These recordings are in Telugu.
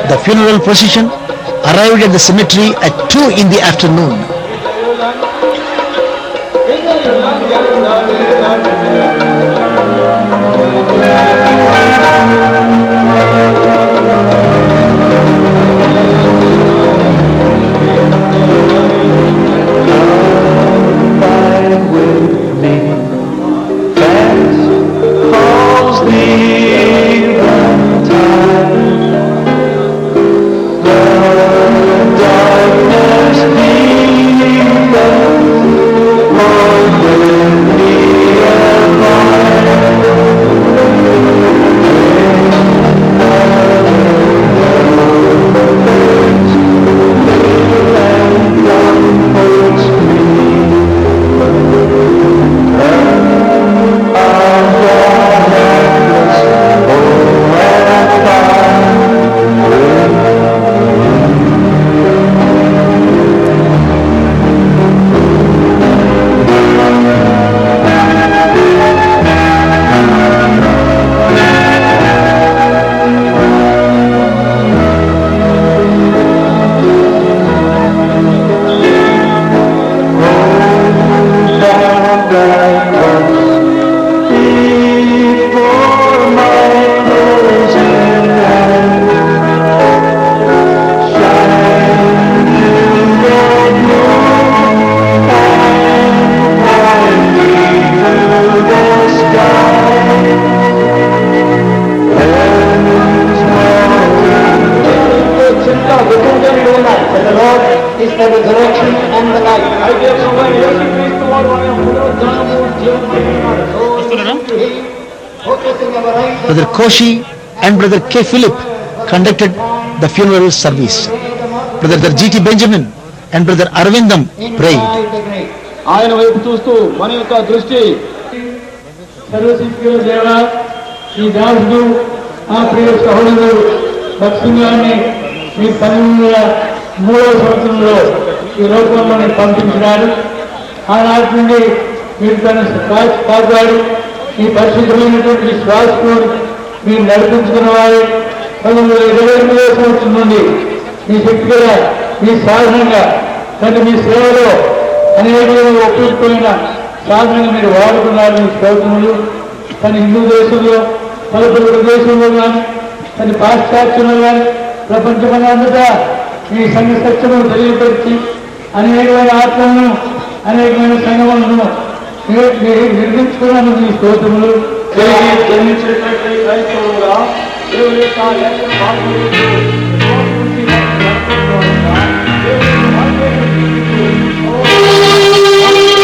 The funeral procession arrived at the cemetery at 2 in the afternoon. చిన్న విభజనలు ఉన్నాయి The Lord is the resurrection and the life. Focusing our eyes on Brother Koshi and Brother K. Philip conducted the funeral service. Brother G.T. Benjamin and Brother Arvindam prayed. the great. ఆయన వైపు చూస్తూ మన యొక్క దృష్టి సర్వశక్తిలో దేవ ఈ దాసుడు ఆ ప్రియ సహోదరుడు భక్సింగ్ గారిని మీ పన్నెండు వందల మూడవ సంవత్సరంలో ఈ లోకంలోని పంపించినారు ఆనాటి నుండి మీరు తన శ్వాస కాపాడు ఈ పరిశుద్ధమైనటువంటి శ్వాసను మీరు నడిపించుకున్న వారు పంతొమ్మిది వందల ఇరవై ఎనిమిదవ సంవత్సరం నుండి మీ శక్తి గల మీ సాధనంగా అంటే మీ సేవలో అనేకమైన ఉపయుక్తమైన సాధనంగా మీరు వాడుకున్నారు మీ స్తోత్రములు తన హిందూ దేశంలో పలుపుల ప్రదేశంలో కానీ తన పాశ్చాత్యంలో కానీ ప్రపంచమంతా మీ సంఘ సత్యమును తెలియపరిచి అనేకమైన ఆత్మలను అనేకమైన సంఘములను మీరు- మీరు నిర్మించుకున్నాను మీ స్తోత్రములు తిరిగి జన్మించినటువంటి క్రైస్తవులుగా దేవుని యొక్క లేఖన భాగములు దేవుని నడుపుకోవడంగా, దేవుని వాక్యాన్ని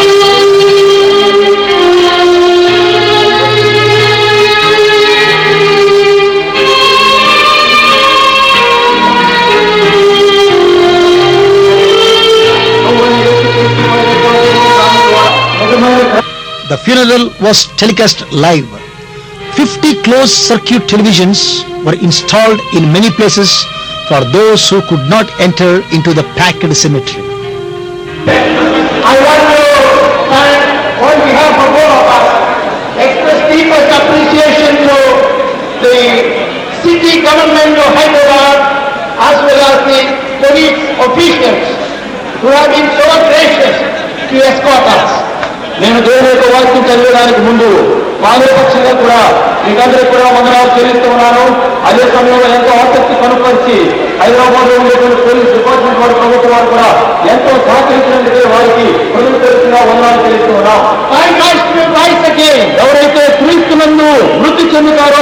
The funeral was telecast live. 50 closed circuit televisions were installed in many places for those who could not enter into the packed cemetery. I want to thank on behalf of all of us, express deepest appreciation to the city government of Hyderabad as well as the police officials who have been so gracious to escort us. నేను దేవుని యొక్క వాక్యం చదివడానికి ముందు పాలపక్షంగా కూడా మీకందరికీ కూడా వందనాలు చెల్లిస్తూ ఉన్నాను అదే సమయంలో ఎంతో ఆసక్తి కనుపరిచి హైదరాబాద్ లో ఉండేటువంటి పోలీస్ డిపార్ట్మెంట్ వారు ప్రభుత్వం వారు కూడా ఎంతో సహకరించినందుకే వారికి హృదయపూర్వకంగా వందనాలు చెల్లిస్తూ ఉన్నాం I must revise again. ఎవరైతే క్రీస్తునందు మృతి చెందుతారో